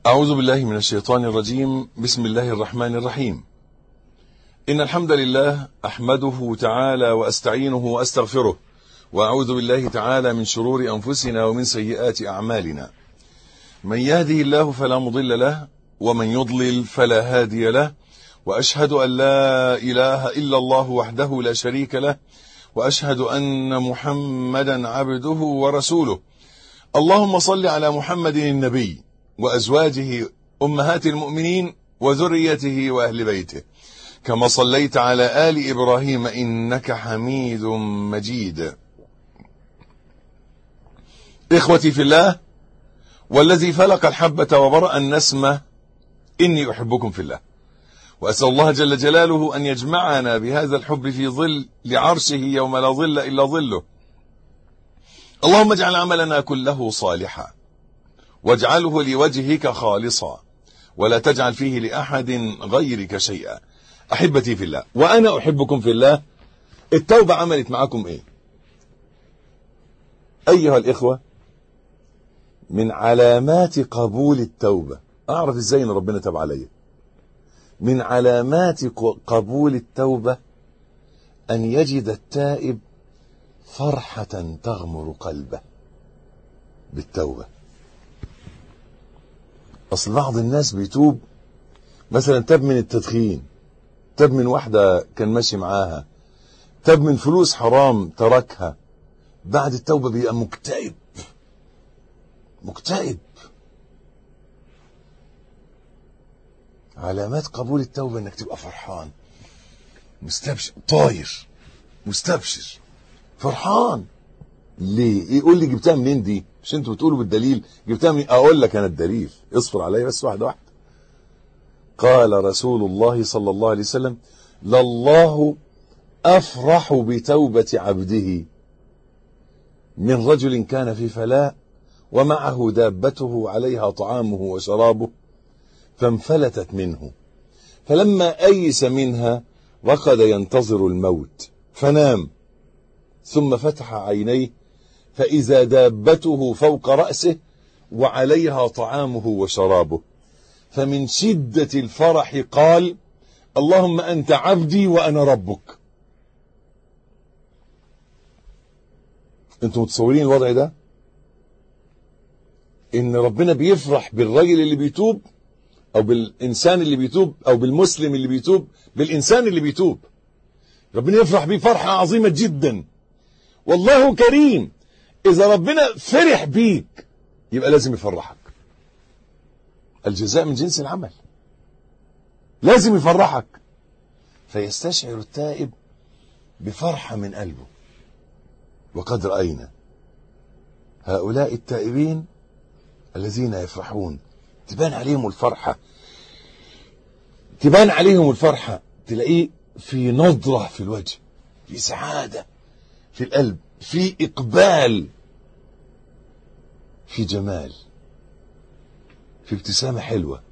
أعوذ بالله من الشيطان الرجيم بسم الله الرحمن الرحيم إن الحمد لله أحمده تعالى وأستعينه وأستغفره وأعوذ بالله تعالى من شرور أنفسنا ومن سيئات أعمالنا من يهده الله فلا مضل له ومن يضلل فلا هادي له وأشهد أن لا إله إلا الله وحده لا شريك له وأشهد أن محمدا عبده ورسوله اللهم صل على محمد النبي وأزواجه أمهات المؤمنين وذريته وأهل بيته كما صليت على آل إبراهيم إنك حميد مجيد إخوتي في الله والذي فلق الحبة وبرأ النسمة إني أحبكم في الله وأسأل الله جل جلاله أن يجمعنا بهذا الحب في ظل لعرشه يوم لا ظل إلا ظله اللهم اجعل عملنا كله صالحا واجعله لوجهك خالصا ولا تجعل فيه لأحد غيرك شيئا أحبتي في الله وأنا أحبكم في الله التوبة عملت معكم إيه أيها الإخوة من علامات قبول التوبة أعرف إزاي أن ربنا تاب عليا من علامات قبول التوبة أن يجد التائب فرحة تغمر قلبه بالتوبة أصل بعض الناس بيتوب مثلا تاب من التدخين تاب من واحدة كان ماشي معاها تاب من فلوس حرام تركها بعد التوبة بيبقى مكتئب مكتئب علامات قبول التوبة انك تبقى فرحان مستبشر طاير مستبشر فرحان ليه يقول لي جبتها منين دي مش انتوا بتقولوا بالدليل جبتها منين اقول لك انا الدليل اصبر عليا بس واحده واحده قال رسول الله صلى الله عليه وسلم لله افرح بتوبه عبده من رجل كان في فلاء ومعه دابته عليها طعامه وشرابه فانفلتت منه فلما ايس منها رقد ينتظر الموت فنام ثم فتح عينيه فإذا دابته فوق رأسه وعليها طعامه وشرابه فمن شدة الفرح قال اللهم أنت عبدي وأنا ربك انتم متصورين الوضع ده ان ربنا بيفرح بالراجل اللي بيتوب او بالانسان اللي بيتوب او بالمسلم اللي بيتوب بالانسان اللي بيتوب ربنا يفرح بيه فرحة عظيمة جدا والله كريم إذا ربنا فرح بيك يبقى لازم يفرحك الجزاء من جنس العمل لازم يفرحك فيستشعر التائب بفرحة من قلبه وقد رأينا هؤلاء التائبين الذين يفرحون تبان عليهم الفرحة تبان عليهم الفرحة تلاقيه في نضرة في الوجه في سعادة في القلب في إقبال في جمال في ابتسامة حلوة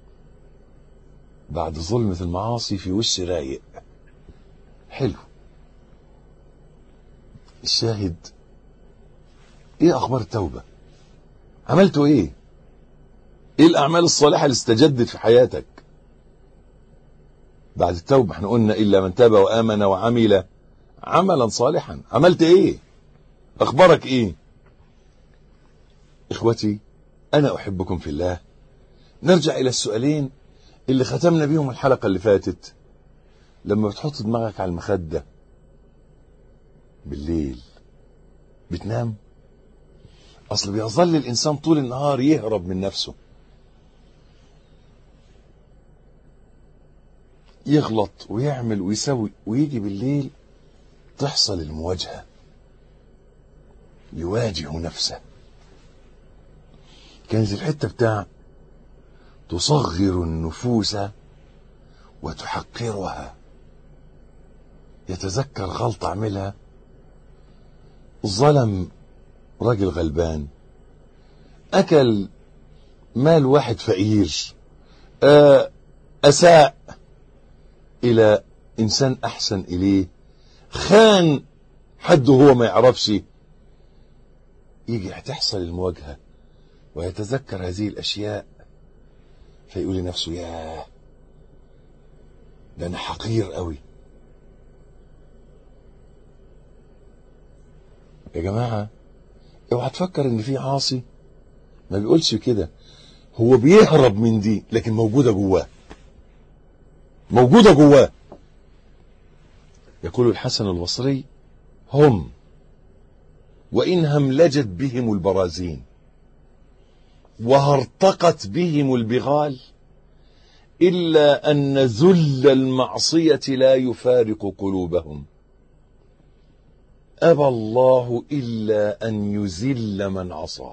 بعد ظلمة المعاصي في وش رايق حلو الشاهد ايه اخبار التوبة عملتوا ايه ايه الاعمال الصالحة اللي استجدت في حياتك بعد التوبة احنا قلنا الا من تاب وامن وعمل عملا صالحا عملت ايه اخبارك ايه اخوتي انا احبكم في الله نرجع الى السؤالين اللي ختمنا بيهم الحلقة اللي فاتت لما بتحط دماغك على المخدة بالليل بتنام اصل بيظل الانسان طول النهار يهرب من نفسه يغلط ويعمل ويسوي ويجي بالليل تحصل المواجهة يواجه نفسه كانت الحتة بتاع تصغر النفوس وتحقرها يتذكر غلطة عملها ظلم راجل غلبان أكل مال واحد فقير أساء إلى إنسان أحسن إليه خان حد هو ما يعرفش يجي هتحصل المواجهة ويتذكر هذه الأشياء فيقول لنفسه ياه ده انا حقير قوي يا جماعه اوعى تفكر ان في عاصي ما بيقولش كده هو بيهرب من دي لكن موجوده جواه موجوده جواه يقول الحسن البصري هم وان هملجت بهم البرازين وهرطقت بهم البغال الا ان ذل المعصيه لا يفارق قلوبهم ابى الله الا ان يذل من عصاه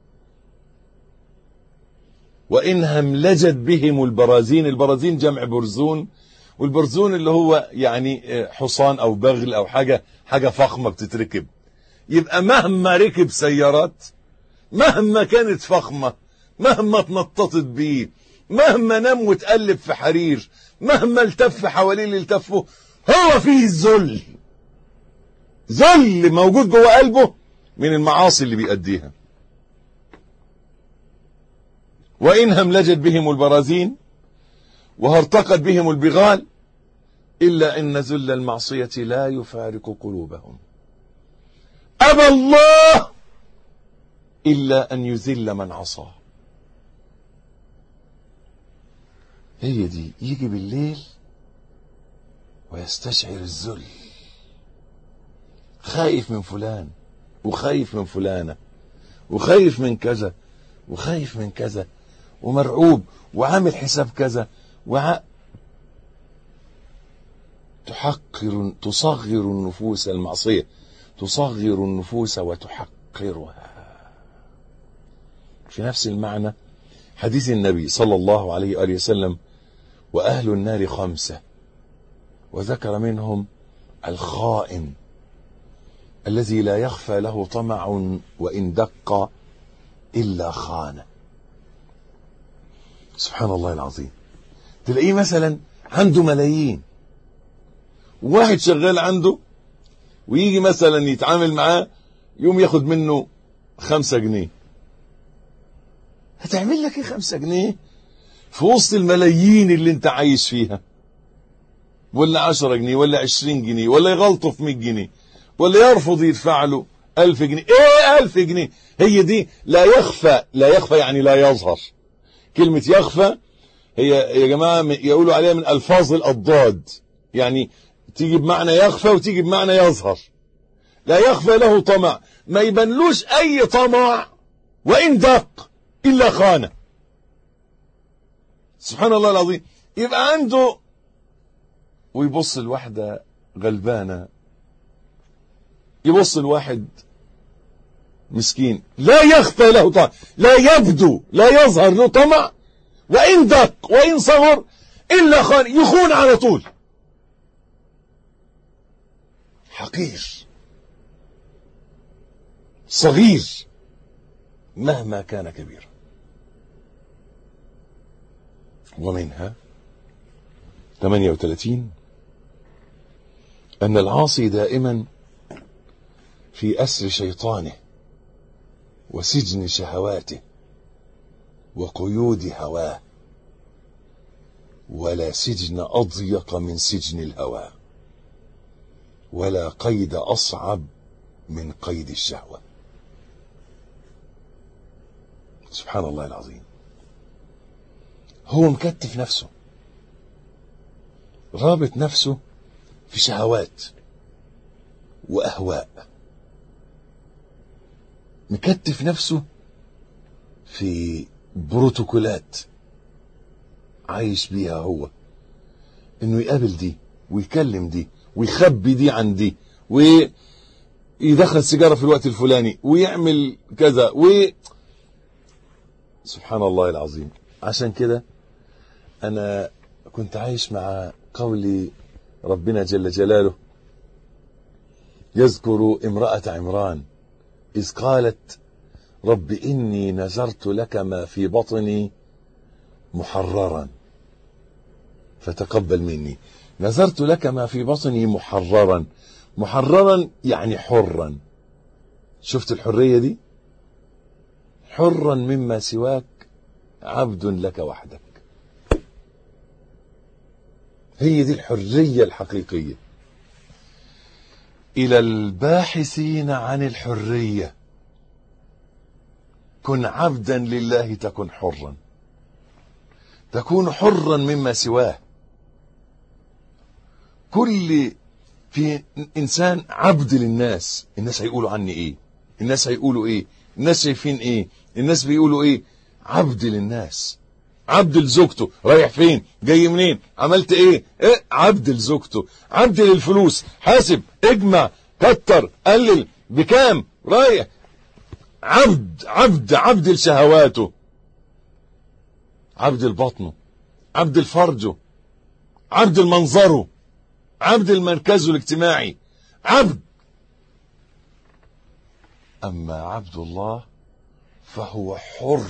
وان هملجت بهم البرازين البرازين جمع برزون والبرزون اللي هو يعني حصان او بغل او حاجه حاجه فخمه بتتركب يبقى مهما ركب سيارات مهما كانت فخمه مهما اتنططت بيه مهما نام وتقلب في حرير مهما التف حواليه اللي التفه هو فيه الذل ذل موجود جوه قلبه من المعاصي اللي بيأديها وإن هملجت بهم البرازين وهرتقت بهم البغال إلا أن ذل المعصية لا يفارق قلوبهم أبى الله إلا أن يذل من عصاه هي دي يجي بالليل ويستشعر الذل خايف من فلان وخايف من فلانة وخايف من كذا وخايف من كذا ومرعوب وعامل حساب كذا وع... تحقر تصغر النفوس المعصية تصغر النفوس وتحقرها في نفس المعنى حديث النبي صلى الله عليه وآله وسلم وأهل النار خمسة وذكر منهم الخائن الذي لا يخفى له طمع وإن دق إلا خان سبحان الله العظيم تلاقيه مثلا عنده ملايين واحد شغال عنده ويجي مثلا يتعامل معاه يوم ياخد منه خمسة جنيه هتعمل لك ايه خمسة جنيه في وسط الملايين اللي انت عايش فيها ولا عشرة جنيه ولا عشرين جنيه ولا يغلطه في مية جنيه ولا يرفض يدفع له ألف جنيه ايه ألف جنيه هي دي لا يخفى لا يخفى يعني لا يظهر كلمة يخفى هي يا جماعة يقولوا عليها من ألفاظ الأضداد يعني تيجي بمعنى يخفى وتيجي بمعنى يظهر لا يخفى له طمع ما يبنلوش أي طمع وإن دق إلا خانة سبحان الله العظيم يبقى عنده ويبص الواحدة غلبانة يبص الواحد مسكين لا يخفى له طمع لا يبدو لا يظهر له طمع وإن دق وإن صغر إلا خان يخون على طول حقير صغير مهما كان كبيرا ومنها 38 أن العاصي دائما في أسر شيطانه وسجن شهواته وقيود هواه ولا سجن أضيق من سجن الهوى ولا قيد أصعب من قيد الشهوة سبحان الله العظيم هو مكتف نفسه رابط نفسه في شهوات وأهواء مكتف نفسه في بروتوكولات عايش بيها هو انه يقابل دي ويكلم دي ويخبي دي عن دي ويدخل سيجارة في الوقت الفلاني ويعمل كذا و سبحان الله العظيم عشان كده انا كنت عايش مع قول ربنا جل جلاله يذكر امرأة عمران إذ قالت رب إني نذرت لك ما في بطني محررا فتقبل مني نذرت لك ما في بطني محررا محررا يعني حرا شفت الحرية دي حرا مما سواك عبد لك وحدك هي دي الحرية الحقيقية إلى الباحثين عن الحرية كن عبدا لله تكن حرا تكون حرا مما سواه كل في انسان عبد للناس الناس هيقولوا عني ايه الناس هيقولوا ايه الناس شايفين ايه الناس بيقولوا ايه عبد للناس عبد لزوجته رايح فين جاي منين عملت ايه ايه عبد لزوجته عبد للفلوس حاسب اجمع كتر قلل بكام رايح عبد عبد عبد لشهواته عبد لبطنه عبد لفرجه عبد لمنظره عبد المركز الاجتماعي عبد أما عبد الله فهو حر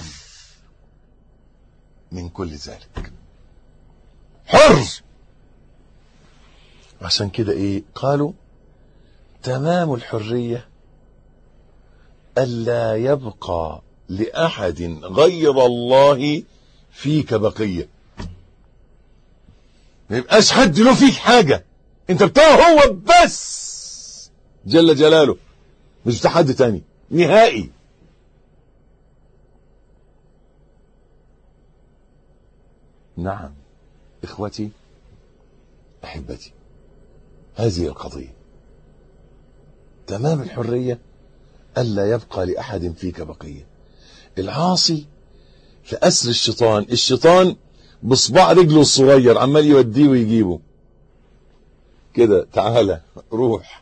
من كل ذلك حر عشان كده ايه قالوا تمام الحرية ألا يبقى لأحد غير الله فيك بقية ما يبقاش حد له فيك حاجة انت بتاعه هو بس جل جلاله مش بتاع حد تاني نهائي نعم اخوتي احبتي هذه القضيه تمام الحريه الا يبقى لاحد فيك بقيه العاصي في اسر الشيطان الشيطان بصباع رجله الصغير عمال يوديه ويجيبه كده تعالى روح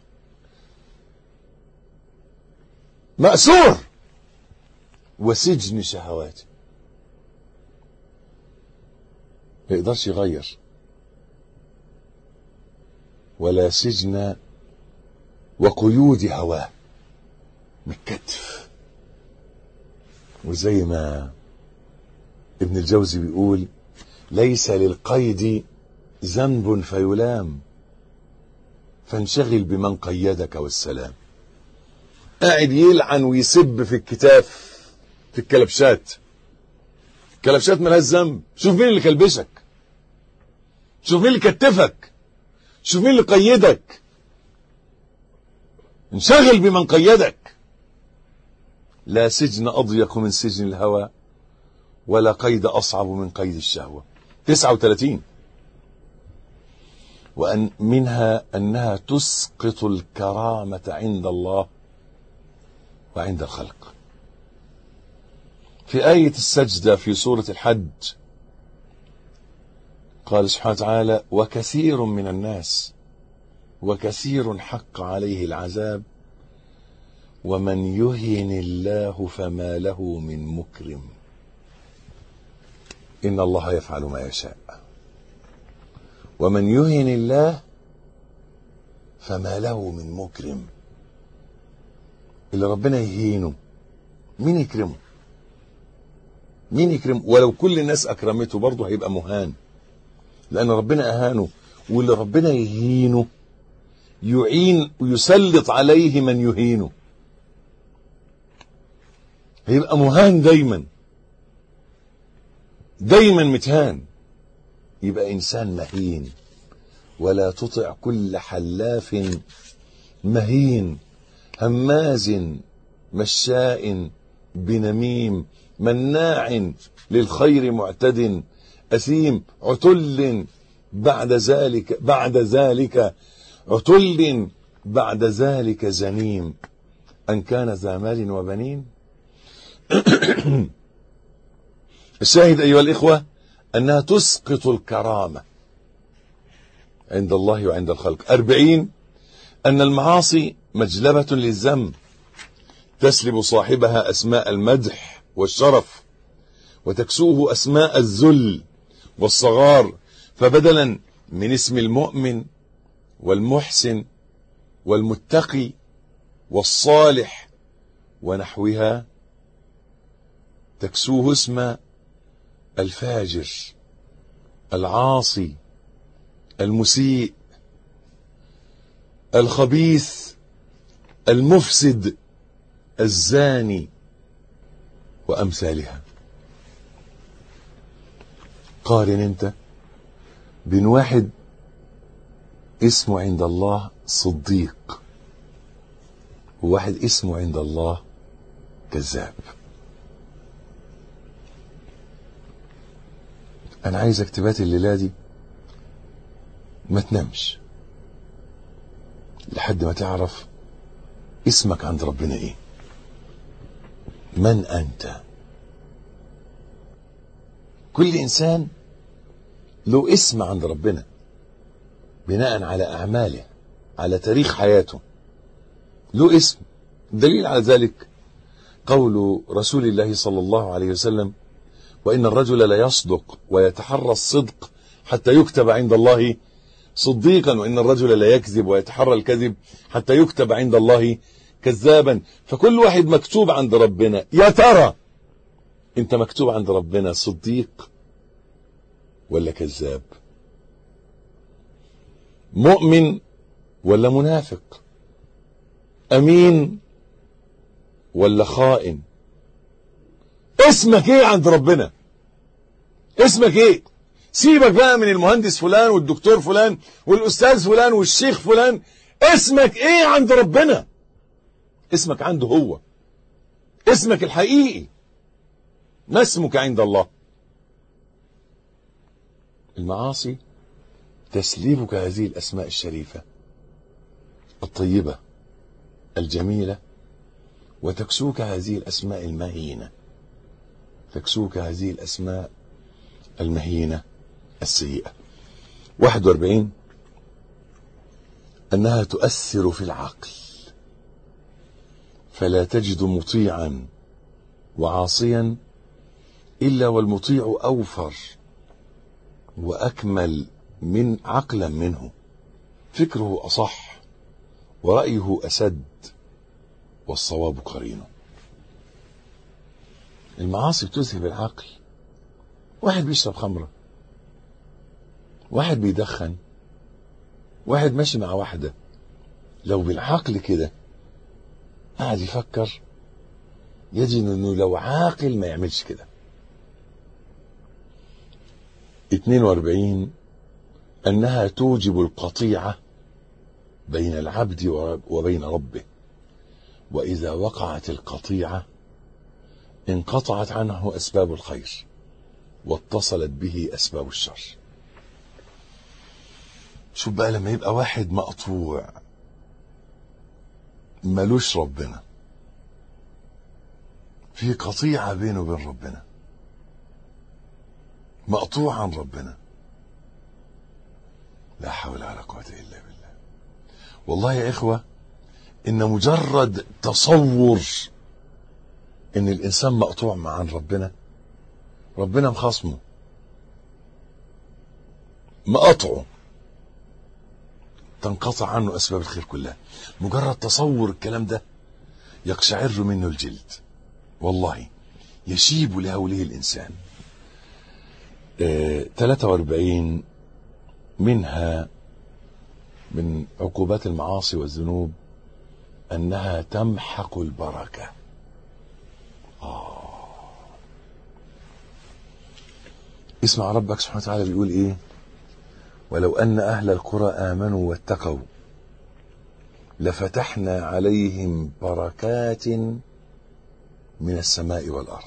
مأسور وسجن شهواته ما يقدرش يغير ولا سجن وقيود هواه بالكتف وزي ما ابن الجوزي بيقول ليس للقيد ذنب فيلام فانشغل بمن قيدك والسلام قاعد يلعن ويسب في الكتاف في الكلبشات كلبشات مالهاش ذنب شوف مين اللي كلبشك شوف مين اللي كتفك شوف مين اللي قيدك انشغل بمن قيدك لا سجن أضيق من سجن الهوى ولا قيد أصعب من قيد الشهوة 39 وأن منها أنها تسقط الكرامة عند الله وعند الخلق في آية السجدة في سورة الحج قال سبحانه وتعالى وكثير من الناس وكثير حق عليه العذاب ومن يهن الله فما له من مكرم إن الله يفعل ما يشاء ومن يهن الله فما له من مكرم اللي ربنا يهينه مين يكرمه مين يكرمه ولو كل الناس اكرمته برضه هيبقى مهان لان ربنا اهانه واللي ربنا يهينه يعين ويسلط عليه من يهينه هيبقى مهان دايما دايما متهان يبقى انسان مهين ولا تطع كل حلاف مهين هماز مشاء بنميم مناع للخير معتد أثيم عتل بعد ذلك بعد ذلك عتل بعد ذلك زنيم أن كان ذا مال وبنين الشاهد أيها الإخوة أنها تسقط الكرامة عند الله وعند الخلق أربعين أن المعاصي مجلبة للذم تسلب صاحبها أسماء المدح والشرف وتكسوه أسماء الذل والصغار فبدلا من اسم المؤمن والمحسن والمتقي والصالح ونحوها تكسوه اسم الفاجر العاصي المسيء الخبيث المفسد الزاني وامثالها قارن انت بين واحد اسمه عند الله صديق وواحد اسمه عند الله كذاب انا عايزك تبات الليله دي ما تنامش لحد ما تعرف اسمك عند ربنا ايه من انت كل انسان له اسم عند ربنا بناء على اعماله على تاريخ حياته له اسم دليل على ذلك قول رسول الله صلى الله عليه وسلم وان الرجل لا يصدق ويتحرى الصدق حتى يكتب عند الله صديقا وان الرجل لا يكذب ويتحرى الكذب حتى يكتب عند الله كذابا فكل واحد مكتوب عند ربنا يا ترى انت مكتوب عند ربنا صديق ولا كذاب مؤمن ولا منافق امين ولا خائن اسمك ايه عند ربنا اسمك ايه سيبك بقى من المهندس فلان والدكتور فلان والاستاذ فلان والشيخ فلان اسمك ايه عند ربنا اسمك عنده هو اسمك الحقيقي ما اسمك عند الله المعاصي تسليبك هذه الاسماء الشريفه الطيبه الجميله وتكسوك هذه الاسماء المهينه تكسوك هذه الاسماء المهينه السيئه 41 انها تؤثر في العقل فلا تجد مطيعا وعاصيا الا والمطيع اوفر واكمل من عقلا منه فكره اصح ورايه اسد والصواب قرينه المعاصي بتذهب العقل واحد بيشرب خمره واحد بيدخن واحد ماشي مع واحده لو بالعقل كده قاعد يفكر يجد انه لو عاقل ما يعملش كده 42 انها توجب القطيعه بين العبد وبين ربه واذا وقعت القطيعه انقطعت عنه اسباب الخير واتصلت به اسباب الشر شوف بقى لما يبقى واحد مقطوع ملوش ربنا في قطيعة بينه وبين ربنا مقطوع عن ربنا لا حول ولا قوة إلا بالله والله يا إخوة إن مجرد تصور إن الإنسان مقطوع مع عن ربنا ربنا مخاصمه مقطعه تنقطع عنه أسباب الخير كلها مجرد تصور الكلام ده يقشعر منه الجلد والله يشيب لهوله الإنسان آه 43 منها من عقوبات المعاصي والذنوب أنها تمحق البركة آه. اسمع ربك سبحانه وتعالى بيقول إيه ولو أن أهل القرى آمنوا واتقوا لفتحنا عليهم بركات من السماء والأرض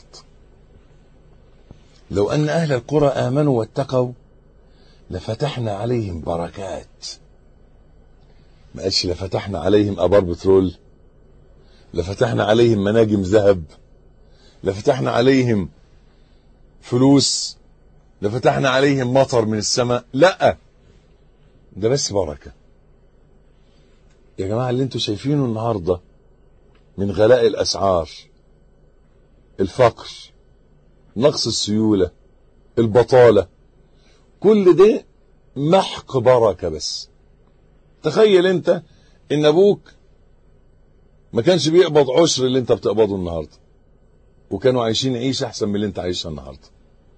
لو أن أهل القرى آمنوا واتقوا لفتحنا عليهم بركات ما قالش لفتحنا عليهم أبار بترول لفتحنا عليهم مناجم ذهب لفتحنا عليهم فلوس لفتحنا عليهم مطر من السماء لا ده بس بركة يا جماعة اللي انتوا شايفينه النهاردة من غلاء الأسعار الفقر نقص السيولة البطالة كل ده محق بركة بس تخيل انت ان ابوك ما كانش بيقبض عشر اللي انت بتقبضه النهاردة وكانوا عايشين عيشة احسن من اللي انت عايشها النهاردة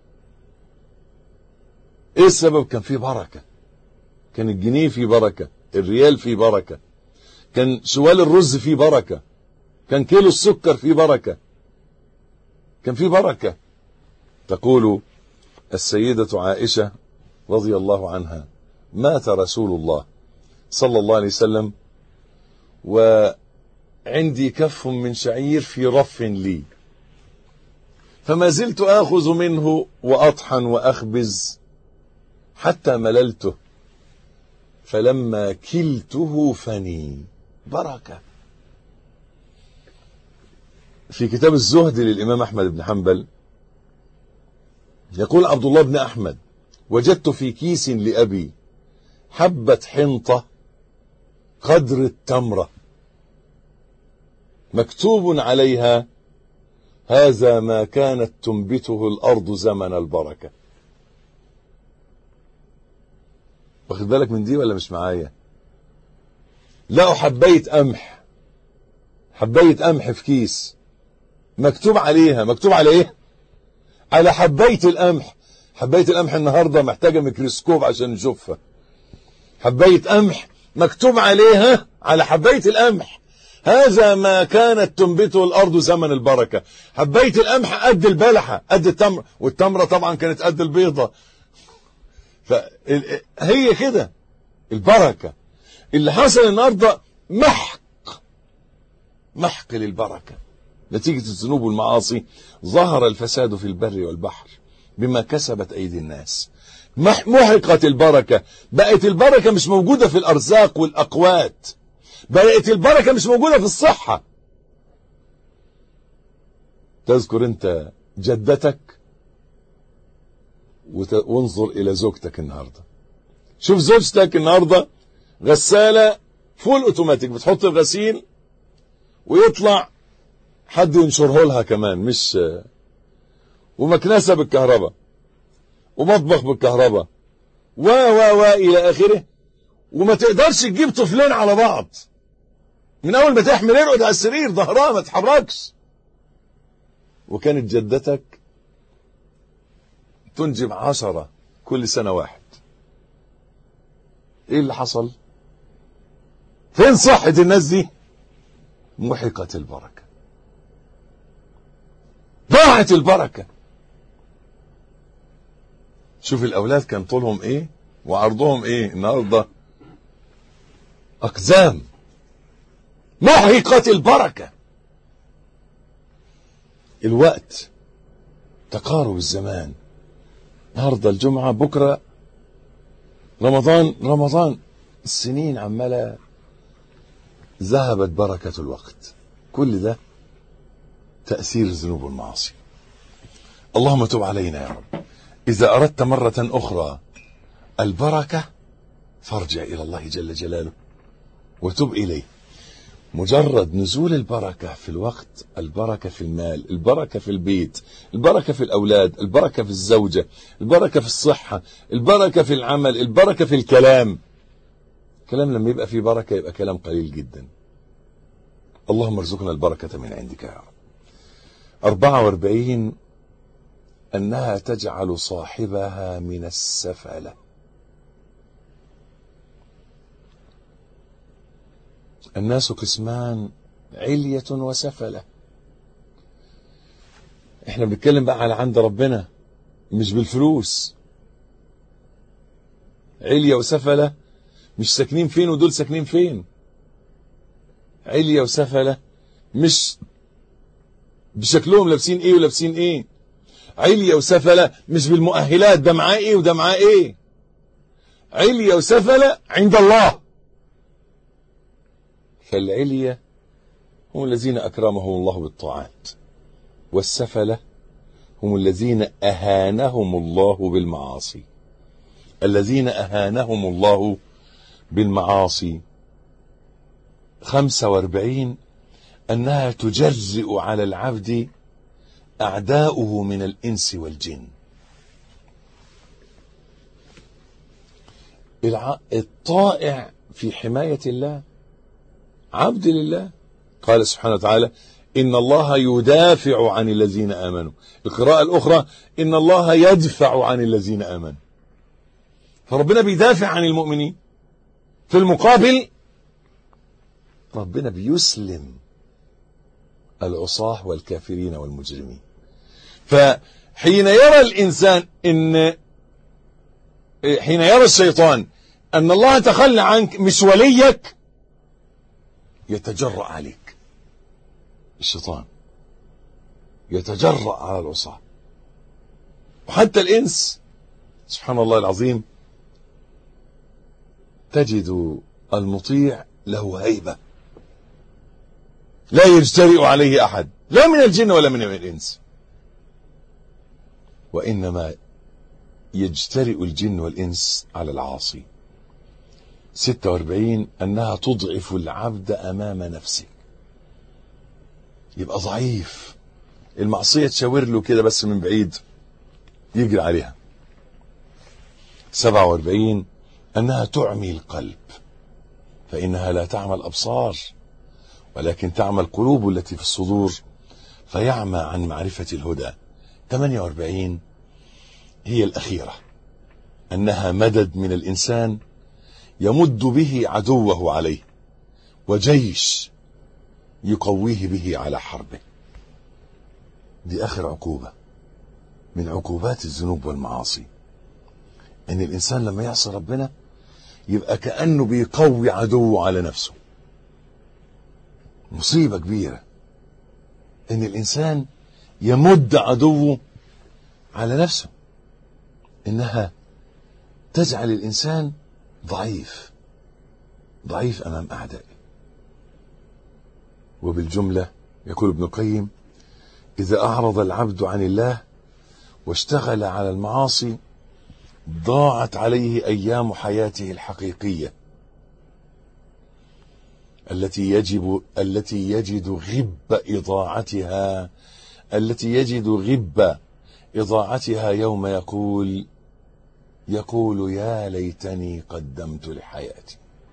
ايه السبب كان فيه بركة كان الجنيه فيه بركة الريال فيه بركة كان شوال الرز فيه بركة كان كيلو السكر فيه بركة كان فيه بركة تقول السيدة عائشة رضي الله عنها مات رسول الله صلى الله عليه وسلم وعندي كف من شعير في رف لي فما زلت آخذ منه وأطحن وأخبز حتى مللته فلما كلته فني بركة في كتاب الزهد للإمام أحمد بن حنبل يقول عبد الله بن أحمد وجدت في كيس لأبي حبة حنطة قدر التمرة مكتوب عليها هذا ما كانت تنبته الأرض زمن البركة واخد بالك من دي ولا مش معايا لقوا حباية قمح حباية قمح في كيس مكتوب عليها مكتوب على ايه على حباية القمح حباية القمح النهاردة محتاجة ميكروسكوب عشان نشوفها حباية قمح مكتوب عليها على حباية القمح هذا ما كانت تنبته الأرض زمن البركة حباية القمح قد البلحة قد التمر والتمرة طبعا كانت قد البيضة فهي كده البركة اللي حصل النهاردة محق محق للبركة نتيجة الذنوب والمعاصي ظهر الفساد في البر والبحر بما كسبت أيدي الناس محقت البركة بقت البركة مش موجودة في الأرزاق والأقوات بقت البركة مش موجودة في الصحة تذكر انت جدتك وت... وانظر الى زوجتك النهاردة شوف زوجتك النهاردة غسالة فول اوتوماتيك بتحط الغسيل ويطلع حد ينشره لها كمان مش ومكنسة بالكهرباء ومطبخ بالكهرباء و و و الى اخره وما تقدرش تجيب طفلين على بعض من اول ما تحمل ارقد على السرير ظهرها ما تتحركش وكانت جدتك تنجب عشرة كل سنة واحد ايه اللي حصل فين صحة الناس دي محقت البركة ضاعت البركة شوف الاولاد كان طولهم ايه وعرضهم ايه النهارده اقزام محقت البركه الوقت تقارب الزمان النهارده الجمعه بكره رمضان رمضان السنين عماله ذهبت بركه الوقت كل ده تاثير الذنوب والمعاصي اللهم تب علينا يا رب إذا أردت مرة أخرى البركة فارجع إلى الله جل جلاله وتب إليه مجرد نزول البركة في الوقت البركة في المال البركة في البيت البركة في الأولاد البركة في الزوجة البركة في الصحة البركة في العمل البركة في الكلام كلام لما يبقى فيه بركة يبقى كلام قليل جدا اللهم ارزقنا البركة من عندك يا رب 44 أنها تجعل صاحبها من السفلة الناس قسمان علية وسفلة احنا بنتكلم بقى على عند ربنا مش بالفلوس علية وسفلة مش ساكنين فين ودول ساكنين فين علية وسفلة مش بشكلهم لابسين ايه ولابسين ايه علية وسفلة مش بالمؤهلات ده معاه ايه وده معاه ايه علية وسفلة عند الله فالعلية هم الذين أكرمهم الله بالطاعات والسفلة هم الذين أهانهم الله بالمعاصي الذين أهانهم الله بالمعاصي خمسة واربعين أنها تجرئ على العبد أعداؤه من الإنس والجن الطائع في حماية الله عبد لله قال سبحانه وتعالى إن الله يدافع عن الذين آمنوا القراءة الأخرى إن الله يدفع عن الذين آمنوا فربنا بيدافع عن المؤمنين في المقابل ربنا بيسلم العصاة والكافرين والمجرمين فحين يرى الإنسان إن حين يرى الشيطان أن الله تخلى عنك مش وليك يتجرأ عليك الشيطان يتجرأ على العصاة وحتى الإنس سبحان الله العظيم تجد المطيع له هيبة لا يجترئ عليه أحد لا من الجن ولا من الإنس وإنما يجترئ الجن والإنس على العاصي 46 أنها تضعف العبد أمام نفسه يبقى ضعيف المعصية تشاور له كده بس من بعيد يجري عليها 47 أنها تعمي القلب فإنها لا تعمى الأبصار ولكن تعمى القلوب التي في الصدور فيعمى عن معرفة الهدى 48 هي الأخيرة أنها مدد من الإنسان يمد به عدوه عليه وجيش يقويه به على حربه دي آخر عقوبة من عقوبات الذنوب والمعاصي ان الانسان لما يعصي ربنا يبقى كانه بيقوي عدوه على نفسه مصيبه كبيره ان الانسان يمد عدوه على نفسه انها تجعل الانسان ضعيف ضعيف امام اعدائه وبالجمله يقول ابن القيم اذا اعرض العبد عن الله واشتغل على المعاصي ضاعت عليه ايام حياته الحقيقيه التي يجب التي يجد غب اضاعتها التي يجد غب اضاعتها يوم يقول يقول يا ليتني قدمت لحياتي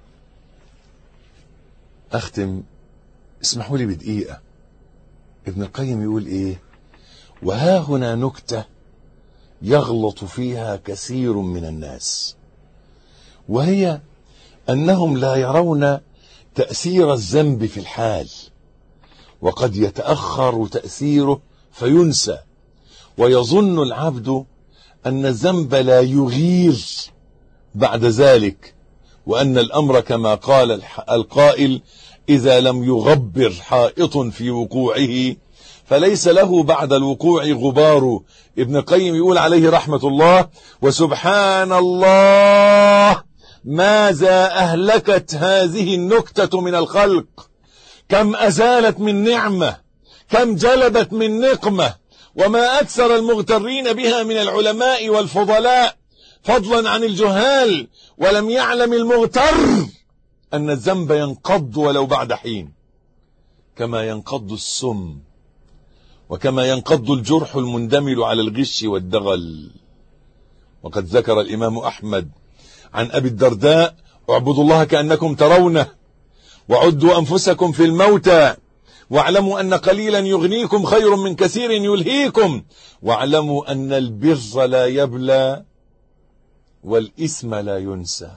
اختم اسمحوا لي بدقيقه ابن القيم يقول ايه وها هنا نكته يغلط فيها كثير من الناس وهي انهم لا يرون تاثير الذنب في الحال وقد يتاخر تاثيره فينسى ويظن العبد ان الذنب لا يغير بعد ذلك وان الامر كما قال القائل اذا لم يغبر حائط في وقوعه فليس له بعد الوقوع غبار ابن القيم يقول عليه رحمة الله وسبحان الله ماذا أهلكت هذه النكتة من الخلق كم أزالت من نعمة كم جلبت من نقمة وما أكثر المغترين بها من العلماء والفضلاء فضلا عن الجهال ولم يعلم المغتر أن الذنب ينقض ولو بعد حين كما ينقض السم وكما ينقض الجرح المندمل على الغش والدغل وقد ذكر الإمام أحمد عن أبي الدرداء اعبدوا الله كأنكم ترونه وعدوا أنفسكم في الموتى واعلموا أن قليلا يغنيكم خير من كثير يلهيكم واعلموا أن البر لا يبلى والإثم لا ينسى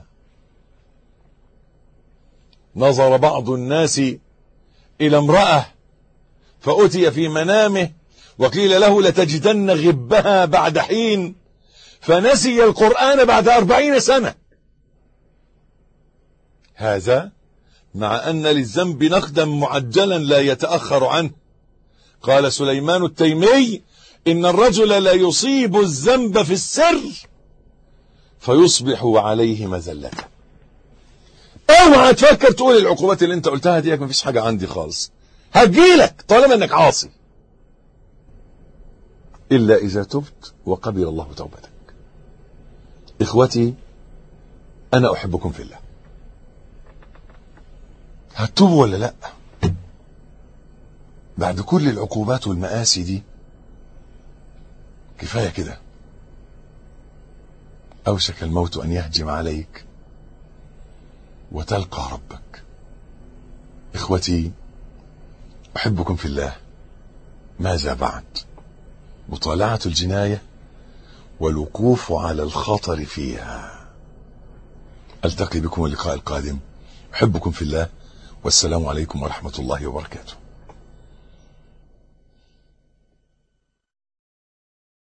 نظر بعض الناس إلى امرأة فأتي في منامه وقيل له لتجدن غبها بعد حين فنسي القرآن بعد أربعين سنة هذا مع أن للذنب نقدا معجلا لا يتأخر عنه قال سليمان التيمي إن الرجل لا يصيب الذنب في السر فيصبح عليه مذلة اوعى تفكر تقول العقوبات اللي انت قلتها دي مفيش حاجة عندي خالص هتجيلك طالما انك عاصي الا اذا تبت وقبل الله توبتك اخوتي انا احبكم في الله هتوبوا ولا لا بعد كل العقوبات والمآسي دي كفاية كده أوشك الموت أن يهجم عليك وتلقى ربك إخوتي أحبكم في الله ماذا بعد مطالعة الجناية والوقوف على الخطر فيها ألتقي بكم اللقاء القادم أحبكم في الله والسلام عليكم ورحمة الله وبركاته